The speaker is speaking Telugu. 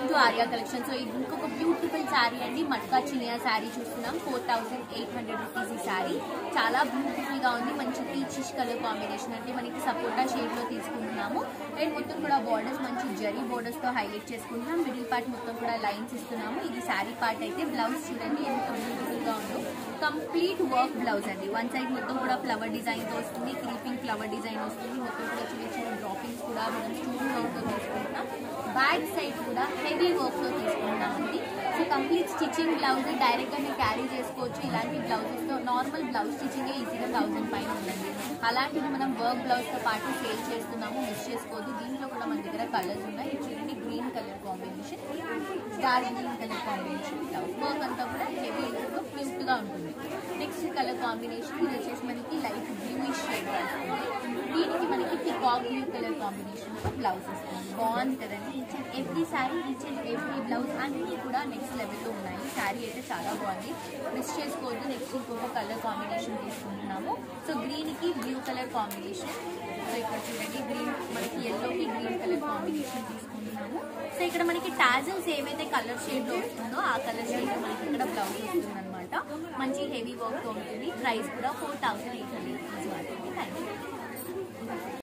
welcome to Arya collection so ఇది ఇంకొక బ్యూటిఫుల్ శారీ అండి మట్కా చినియా శారీ చూస్తున్నాం four thousand eight hundred rupees ఈ శారీ చాలా బ్యూటిఫుల్ గా ఉంది మంచి పీచిష్ కలర్ కాంబినేషన్ అంటే మనకి సపోటా షేడ్ లో తీసుకుంటున్నాము అండ్ మొత్తం కూడా బార్డర్స్ మంచి జరీ బోర్డర్స్ తో హైలైట్ చేసుకుంటున్నాం మిడిల్ పార్ట్ మొత్తం కూడా లైన్స్ ఇస్తున్నాము ఇది శారీ పార్ట్ అయితే బ్లౌజ్ చూడండి ఎంత బ్యూటిఫుల్ గా ఉందో కంప్లీట్ వర్క్ బ్లౌజ్ అండి వన్ సైడ్ మొత్తం కూడా ఫ్లవర్ డిజైన్ తో వస్తుంది క్రీపింగ్ ఫ్లవర్ డిజైన్ వస్తుంది మొత్తం కూడా చిన్న చిన్న డ్రాపింగ్స్ కూడా మనం స్టోన్ వర్క్ తో తీసుకుంటాం బ్యాక్ సైడ్ కూడా హెవీ వర్క్ తో తీసుకుంటామండి so complete stitching blouse direct గా మీరు క్యారీ చేసుకోవచ్చు ఇలాంటి బ్లౌజెస్ తో నార్మల్ బ్లౌజ్ స్టిచ్చింగ్ ఈజీగా థౌసండ్ పైన ఉందండి అలాంటిది మనం వర్క్ బ్లౌజ్ తో పాటు సేల్ చేస్తున్నాము మిస్ చేసుకోవద్దు దీంట్లో కూడా మన దగ్గర కలర్స్ ఉన్నాయి ఇది చూడండి green colour combination dark green colour combination blouse work అంతా కూడా హెవీ తో క్యూట్ గా ఉంటుంది నెక్స్ట్ కలర్ కాంబినేషన్ ఇది వచ్చేసి మనకి లైట్ బ్లూయిష్ షేడ్ వస్తుంది దీనికి మనకి పికాక్ బ్లూ కలర్ కాంబినేషన్ తో బ్లౌజ్ వస్తుంది బాగుంది కదండి each and every sari each and every blouse అన్ని కూడా నెక్స్ట్ లెవెల్లో ఉన్నాయి శారీ అయితే చాలా బాగుంది మిస్ చేసుకోవద్దు నెక్స్ట్ ఇంకొక కలర్ కాంబినేషన్ తీసుకుంటున్నాము సో గ్రీన్ కి బ్లూ కలర్ కాంబినేషన్ సో ఇక్కడ చూడండి గ్రీన్ మనకి ఎల్లోకి గ్రీన్ కలర్ కాంబినేషన్ తీసుకుంటున్నాము సో ఇక్కడ మనకి టాజల్స్ ఏవైతే కలర్ షేడ్ లో వస్తుందో ఆ కలర్ షేడ్ మనకి ఇక్కడ బ్లౌజ్ వస్తుంది అనమాట మంచి హెవీ వర్క్ ఉంటుంది ప్రైస్ కూడా four thousand eight hundred rupees మాత్రమే థ్యాంక్ యూ